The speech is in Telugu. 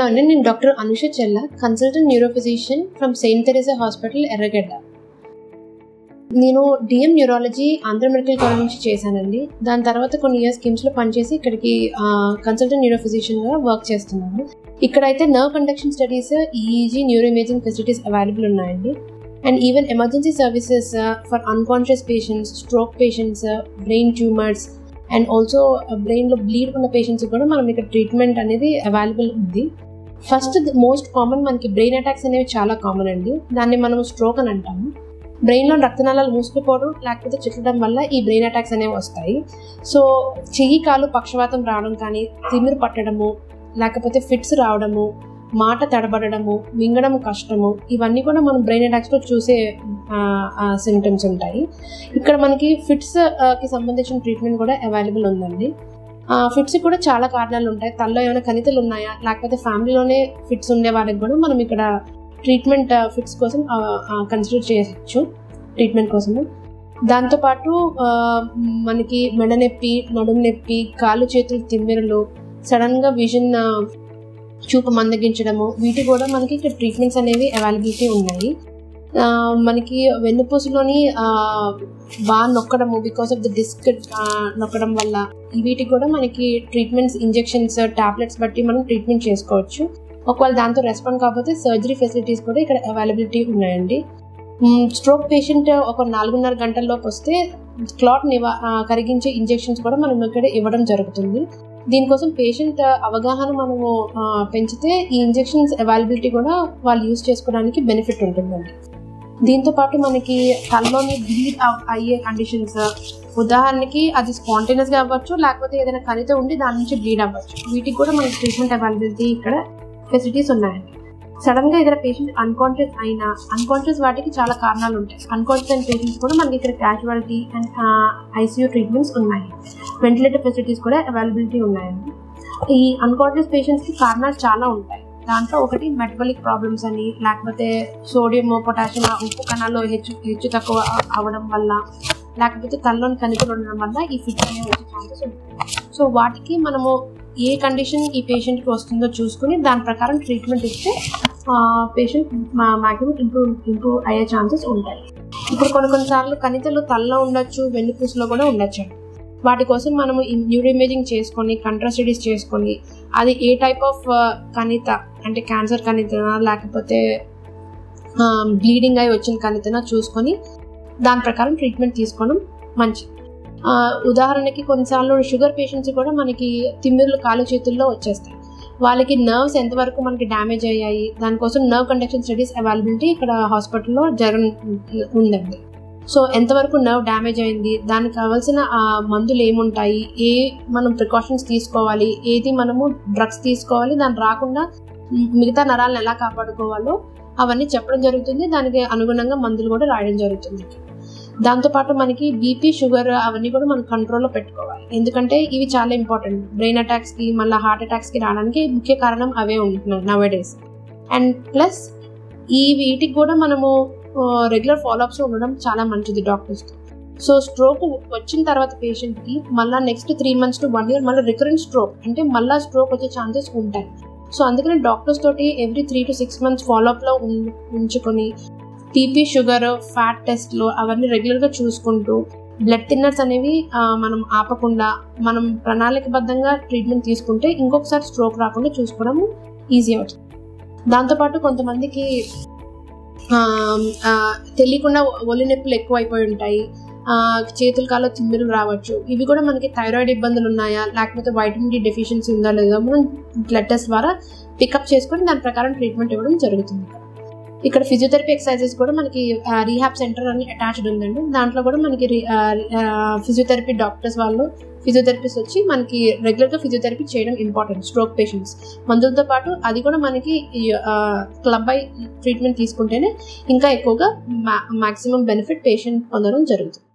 హలో అండి నేను doctor Anusha Chella consultant neurophysician from Saint Teresa hospital Erragadda నేను DM neurology Andhra medical college నుంచి చేశానండి దాని తర్వాత కొన్ని ఇయర్స్ కిమ్స్లో పనిచేసి ఇక్కడికి కన్సల్టెంట్ న్యూరోఫిజిషియన్గా వర్క్ చేస్తున్నాను ఇక్కడైతే nerve conduction studies EEG neuro imaging facilities available ఉన్నాయండి and even emergency services for unconscious patients stroke patients brain tumours and also బ్రెయిన్లో బ్లీడ్ ఉన్న పేషెంట్స్ కూడా మనం ఇక్కడ ట్రీట్మెంట్ అనేది అవైలబుల్ ఉంది ఫస్ట్ మోస్ట్ కామన్ మనకి బ్రెయిన్ అటాక్స్ అనేవి చాలా కామన్ అండి దాన్ని మనం స్ట్రోక్ అని అంటాము బ్రెయిన్లో రక్తనాళాలు మూసుకుపోవడం లేకపోతే చిట్లడం వల్ల ఈ బ్రెయిన్ అటాక్స్ అనేవి వస్తాయి సో చెయ్యి కాలు పక్షవాతం రావడం కానీ తిమ్మిరి పట్టడము లేకపోతే ఫిట్స్ రావడము మాట తడబడము మింగడం కష్టము ఇవన్నీ కూడా మనం బ్రెయిన్ అటాక్స్లో చూసే సిమ్టమ్స్ ఉంటాయి ఇక్కడ మనకి ఫిట్స్ కి సంబంధించిన ట్రీట్మెంట్ కూడా అవైలబుల్ ఉందండి ఫిట్స్ కూడా చాలా కారణాలు ఉంటాయి తల్లో ఏమైనా కణితలు ఉన్నాయా లేకపోతే ఫ్యామిలీలోనే ఫిట్స్ ఉండే వాళ్ళకి కూడా మనం ఇక్కడ ట్రీట్మెంట్ ఫిట్స్ కోసం కన్సిడర్ చేయవచ్చు ట్రీట్మెంట్ కోసము దాంతోపాటు మనకి మెడ నొప్పి నడుము నొప్పి కాళ్ళు చేతులు తిమ్మిరలు సడన్గా విజన్ చూపు మందగించడము వీటి కూడా మనకి ఇక్కడ ట్రీట్మెంట్స్ అనేవి అవైలబిలిటీ ఉన్నాయి మనకి వెన్నుపూసలోని బాగా నొక్కడము బికాస్ ఆఫ్ ద డిస్క్ నొక్కడం వల్ల వీటికి కూడా మనకి ట్రీట్మెంట్స్ ఇంజెక్షన్స్ టాబ్లెట్స్ బట్టి మనం ట్రీట్మెంట్ చేసుకోవచ్చు ఒకవేళ దాంతో రెస్పాండ్ కాకపోతే సర్జరీ ఫెసిలిటీస్ కూడా ఇక్కడ అవైలబిలిటీ ఉన్నాయండి స్ట్రోక్ పేషెంట్ ఒక నాలుగున్నర గంటల్లోపు వస్తే క్లాట్ నివా కరిగించే ఇంజెక్షన్స్ కూడా మనం ఇక్కడ ఇవ్వడం జరుగుతుంది దీనికోసం పేషెంట్ అవగాహన మనము పెంచితే ఈ ఇంజెక్షన్స్ అవైలబిలిటీ కూడా వాళ్ళు యూజ్ చేసుకోవడానికి బెనిఫిట్ ఉంటుందండి దీంతో పాటు మనకి తలలోని బ్లీడ్ అయ్యే కండిషన్స్ ఉదాహరణకి అది స్పాంటేనియస్గా అవ్వచ్చు లేకపోతే ఏదైనా కణిత ఉండి దాని నుంచి బ్లీడ్ అవ్వచ్చు వీటికి కూడా మనకి ట్రీట్మెంట్ అవైలబిలిటీ ఇక్కడ ఫెసిలిటీస్ ఉన్నాయండి సడన్ గా ఏదైనా పేషెంట్ అన్కాన్షియస్ అయినా అన్కాన్షియస్ వాటికి చాలా కారణాలు ఉంటాయి అన్కాన్షియస్ అయిన పేషెంట్స్ కూడా మనకి ఇక్కడ క్యాజువాలిటీ అండ్ ఐసీయూ ట్రీట్మెంట్స్ ఉన్నాయి వెంటిలేటర్ ఫెసిలిటీస్ కూడా అవైలబిలిటీ ఉన్నాయండి ఈ అన్కాన్షియస్ పేషెంట్స్కి కారణాలు చాలా ఉంటాయి దాంట్లో ఒకటి మెటబాలిక్ ప్రాబ్లమ్స్ అని లేకపోతే సోడియం పొటాషియం ఉప్పు కణాలు హెచ్చు హెచ్చు తక్కువ అవ్వడం వల్ల లేకపోతే తలలోని కణికలు ఉండడం వల్ల ఈ ఫిట్ అనేవి వచ్చే ఛాన్సెస్ ఉంటాయి సో వాటికి మనము ఏ కండిషన్ ఈ పేషెంట్కి వస్తుందో చూసుకుని దాని ప్రకారం ట్రీట్మెంట్ ఇస్తే పేషెంట్ మ్యాక్సిమం ఇంప్రూవ్ ఇంప్రూవ్ అయ్యే ఛాన్సెస్ ఉంటాయి ఇప్పుడు కొన్ని కొన్నిసార్లు కణితలు తలలో ఉండొచ్చు వెన్నుపూసలో కూడా ఉండొచ్చు వాటి కోసం మనము న్యూరో ఇమేజింగ్ చేసుకొని కంట్రా స్టడీస్ చేసుకొని అది ఏ టైప్ ఆఫ్ కణిత అంటే క్యాన్సర్ కణితనా లేకపోతే బ్లీడింగ్ అయి వచ్చిన కణితనా చూసుకొని దాని ప్రకారం ట్రీట్మెంట్ తీసుకోవడం మంచిది ఉదాహరణకి కొన్నిసార్లు షుగర్ పేషెంట్స్ కూడా మనకి తిమ్మిర్లు కాలు చేతుల్లో వచ్చేస్తాయి వాళ్ళకి నర్వ్స్ ఎంతవరకు మనకి డ్యామేజ్ అయ్యాయి దానికోసం నర్వ్ కండక్షన్ స్టడీస్ అవైలబిలిటీ ఇక్కడ హాస్పిటల్లో జరగ ఉందండి సో ఎంతవరకు నర్వ్ డ్యామేజ్ అయింది దానికి కావాల్సిన మందులు ఏముంటాయి ఏ మనం ప్రికాషన్స్ తీసుకోవాలి ఏది మనము డ్రగ్స్ తీసుకోవాలి దాన్ని రాకుండా మిగతా నరాలను ఎలా కాపాడుకోవాలో అవన్నీ చెప్పడం జరుగుతుంది దానికి అనుగుణంగా మందులు కూడా రాయడం జరుగుతుంది దాంతోపాటు మనకి బీపీ షుగర్ అవన్నీ కూడా మనం కంట్రోల్లో పెట్టుకోవాలి ఎందుకంటే ఇవి చాలా ఇంపార్టెంట్ బ్రెయిన్ అటాక్స్కి మళ్ళీ హార్ట్ అటాక్స్కి రావడానికి ముఖ్య కారణం అవే ఉంటున్నాయి నవ్ డేస్ అండ్ ప్లస్ ఈ వీటికి కూడా మనము రెగ్యులర్ ఫాలోఅప్స్ ఉండడం చాలా మంచిది డాక్టర్స్తో సో స్ట్రోక్ వచ్చిన తర్వాత పేషెంట్కి మళ్ళీ next three months to one year మళ్ళీ రికరెంట్ స్ట్రోక్ అంటే మళ్ళీ స్ట్రోక్ వచ్చే ఛాన్సెస్ ఉంటాయి సో అందుకని డాక్టర్స్ తోటి every three to six months ఫాలోఅప్లో ఉంచుకొని బీపీ షుగర్ ఫ్యాట్ టెస్ట్లు అవన్నీ రెగ్యులర్గా చూసుకుంటూ బ్లడ్ థిన్నర్స్ అనేవి మనం ఆపకుండా మనం ప్రణాళికబద్ధంగా ట్రీట్మెంట్ తీసుకుంటే ఇంకొకసారి స్ట్రోక్ రాకుండా చూసుకోవడం ఈజీ అవుతుంది దాంతోపాటు కొంతమందికి తెలియకుండా ఒలి నొప్పులు ఎక్కువ అయిపోయి ఉంటాయి చేతుల కాలో తిమ్మిరులు రావచ్చు ఇవి కూడా మనకి థైరాయిడ్ ఇబ్బందులు ఉన్నాయా లేకపోతే వైటమిన్ డి డెఫిషియన్సీ ఉందా లేదా మనం బ్లడ్ టెస్ట్ ద్వారా పికప్ చేసుకొని దాని ప్రకారం ట్రీట్మెంట్ ఇవ్వడం జరుగుతుంది ఇక్కడ ఫిజియోథెరపీ ఎక్సర్సైజెస్ కూడా మనకి రీహాబ్ సెంటర్ అని అటాచ్డ్ ఉందండి దాంట్లో కూడా మనకి ఫిజియోథెరపీ డాక్టర్స్ వాళ్ళు ఫిజియోథెరపిస్ట్ వచ్చి మనకి రెగ్యులర్గా ఫిజియోథెరపీ చేయడం ఇంపార్టెంట్ స్ట్రోక్ పేషెంట్స్ మందులతో పాటు అది కూడా మనకి క్లబ్ బై ట్రీట్మెంట్ తీసుకుంటేనే ఇంకా ఎక్కువగా మ్యాక్సిమం బెనిఫిట్ పేషెంట్ పొందడం జరుగుతుంది